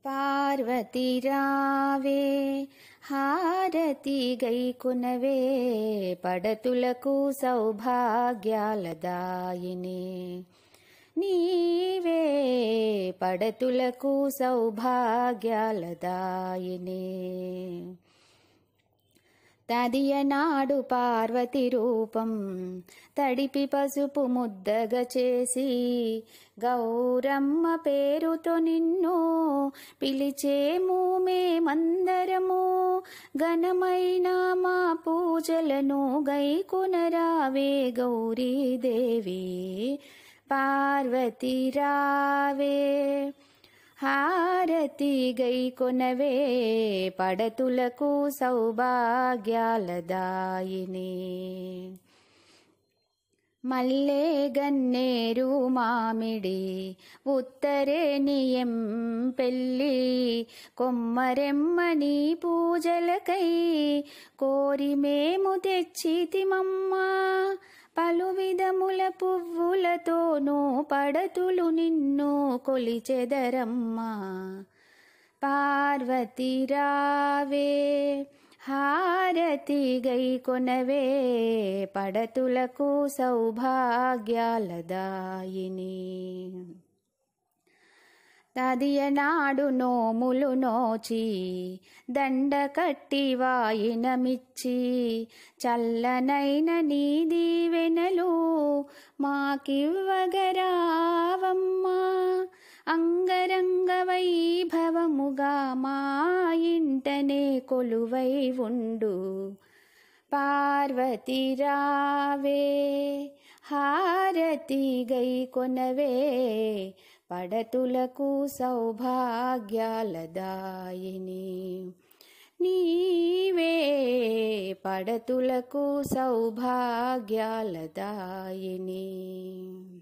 పార్వతి రావే హారతి గైకునవే పడతులకు సౌభాగ్యాలదాయిని నీవే పడతులకు సౌభాగ్యాలదాయిని తదియనాడు పార్వతి రూపం తడిపి పసుపు ముద్దగా చేసి గౌరమ్మ పేరుతో నిన్ను పిలిచేము మేమందరము ఘనమైన మా పూజలను గైకునరావే గౌరీదేవి పార్వతి రావే హారతి గై కొనవే పడతులకు సౌభాగ్యాలదాయిని మల్లే గన్నేరు మామిడి ఉత్తరేనియం పెళ్ళి కొమ్మరెమ్మని పూజలకై కోరి మేము తెచ్చితిమమ్మా పలు విధముల పువ్వులతోనూ పడతులు నిన్ను కొలిచెదరమ్మా పార్వతి రావే హారతి గై కొనవే పడతులకు సౌభాగ్యాలదాయిని తదియనాడు నోములు నోచి దండ కట్టి వాయినమిచ్చి చల్లనైన నీ దీవెనలు మాకివ్వగరావమ్మా అంగరంగ వైభవముగా మా ఇంటనే కొలువై ఉండు పార్వతి రావే హారతి గై కొనవే పడతులకు సౌభాగ్యాలదాయిని నీవే పడతులకు సౌభాగ్యాలదాయిని